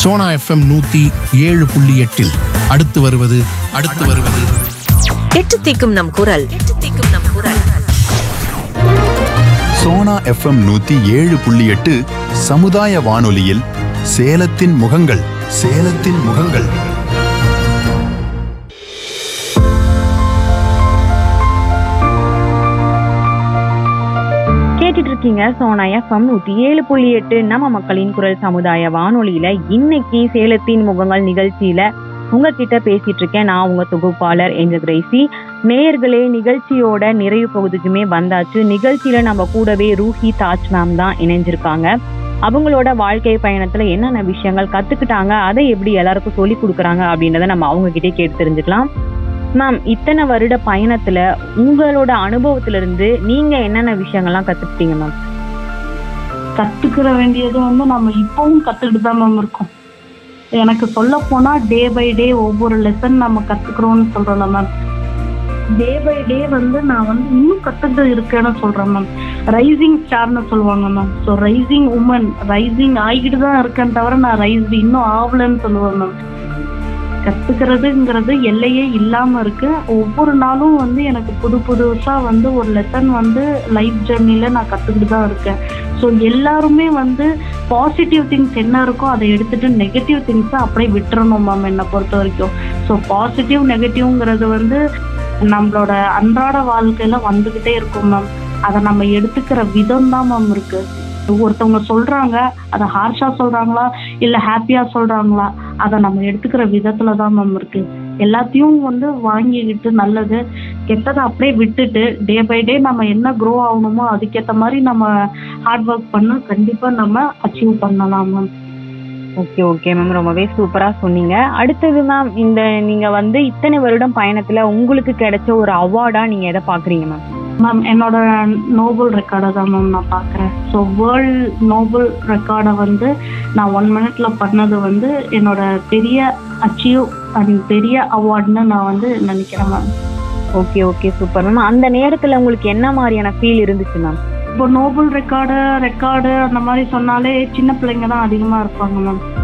Sona FM நூத்தி ஏழு புள்ளி எட்டில் அடுத்து வருவது அடுத்து வருவது எட்டு தீக்கும் நம் குரல் எட்டு தீக்கும் நம் குரல் சோனா எஃப்எம் நூத்தி ஏழு புள்ளி எட்டு சமுதாய வானொலியில் சேலத்தின் முகங்கள் சேலத்தின் முகங்கள் கேட்டுட்டு இருக்கீங்க சோனா எஃப்எம் நூத்தி ஏழு புள்ளி எட்டு நம்ம மக்களின் குரல் சமுதாய வானொலியில இன்னைக்கு சேலத்தின் முகங்கள் நிகழ்ச்சியில உங்ககிட்ட பேசிட்டு இருக்கேன் நான் உங்க தொகுப்பாளர் என்ற கிரேசி நேயர்களே நிகழ்ச்சியோட நிறைவு பகுதிக்குமே வந்தாச்சு நிகழ்ச்சியில நம்ம கூடவே ரூஹி தாஜ் மேம் தான் இணைஞ்சிருக்காங்க அவங்களோட வாழ்க்கை பயணத்துல என்னென்ன விஷயங்கள் கத்துக்கிட்டாங்க அதை எப்படி எல்லாருக்கும் சொல்லி கொடுக்குறாங்க அப்படின்றத நம்ம அவங்க கிட்டே கேட்டு தெரிஞ்சுக்கலாம் மேம் இத்தனை வருட பயணத்துல உங்களோட அனுபவத்துல இருந்து நீங்க என்னென்ன விஷயங்கள்லாம் கத்துக்கிட்டீங்க மேம் கத்துக்கிற வேண்டியது வந்து நம்ம இப்பவும் கத்துக்கிட்டு தான் மேம் இருக்கோம் எனக்கு சொல்ல போனா டே பை டே ஒவ்வொரு லெசன் நம்ம கத்துக்கிறோம்னு சொல்றோம்ல மேம் டே பை டே வந்து நான் வந்து இன்னும் கத்துக்கிட்டு இருக்கேன்னு சொல்றேன் மேம் ரைசிங் ஸ்டார்னு சொல்லுவாங்க ma'am so rising woman rising ஆகிட்டு தான் இருக்கேன் தவிர நான் ரைஸ் இன்னும் ஆகலன்னு சொல்லுவேன் மேம் கத்துக்கிறதுங்கிறது எல்லையே இல்லாம இருக்கு ஒவ்வொரு நாளும் வந்து எனக்கு புது புதுசா வந்து ஒரு லெசன் வந்து லைஃப் ஜெர்னில நான் கத்துக்கிட்டு தான் இருக்கேன் ஸோ எல்லாருமே வந்து பாசிட்டிவ் திங்ஸ் என்ன இருக்கோ அதை எடுத்துட்டு நெகட்டிவ் திங்ஸை அப்படியே விட்டுறணும் மேம் என்னை பொறுத்த வரைக்கும் ஸோ பாசிட்டிவ் நெகட்டிவ்ங்கிறது வந்து நம்மளோட அன்றாட வாழ்க்கையில வந்துகிட்டே இருக்கும் மேம் அதை நம்ம எடுத்துக்கிற விதம் தான் மேம் இருக்கு ஒருத்தவங்க சொல்றாங்க அதை ஹார்ஷா சொல்றாங்களா இல்ல ஹாப்பியா சொல்றாங்களா அதை நம்ம எடுத்துக்கிற விதத்துல தான் மேம் இருக்கு எல்லாத்தையும் வந்து வாங்கிக்கிட்டு நல்லது கெட்டதை அப்படியே விட்டுட்டு டே பை டே நம்ம என்ன க்ரோ ஆகணுமோ அதுக்கேற்ற மாதிரி நம்ம ஹார்ட் ஒர்க் பண்ணா கண்டிப்பா நம்ம அச்சீவ் பண்ணலாம் மேம் ஓகே ஓகே மேம் ரொம்பவே சூப்பரா சொன்னீங்க அடுத்தது மேம் இந்த நீங்க வந்து இத்தனை வருடம் பயணத்துல உங்களுக்கு கிடைச்ச ஒரு அவார்டா நீங்க எதை பாக்குறீங்க மேம் மேம் என்னோட நோபல் ரெக்கார்டை தான் மேம் நான் பார்க்குறேன் ஸோ வேர்ல்ட் நோபல் ரெக்கார்டை வந்து நான் ஒன் மினிட்ல பண்ணது வந்து என்னோட பெரிய அச்சீவ் அண்ட் பெரிய அவார்டுன்னு நான் வந்து நினைக்கிறேன் ma'am okay okay super ma'am அந்த நேரத்துல உங்களுக்கு என்ன மாதிரியான ஃபீல் இருந்துச்சு மேம் இப்போ நோபல் ரெக்கார்டு ரெக்கார்டு அந்த மாதிரி சொன்னாலே சின்ன பிள்ளைங்க தான் அதிகமாக இருப்பாங்க மேம்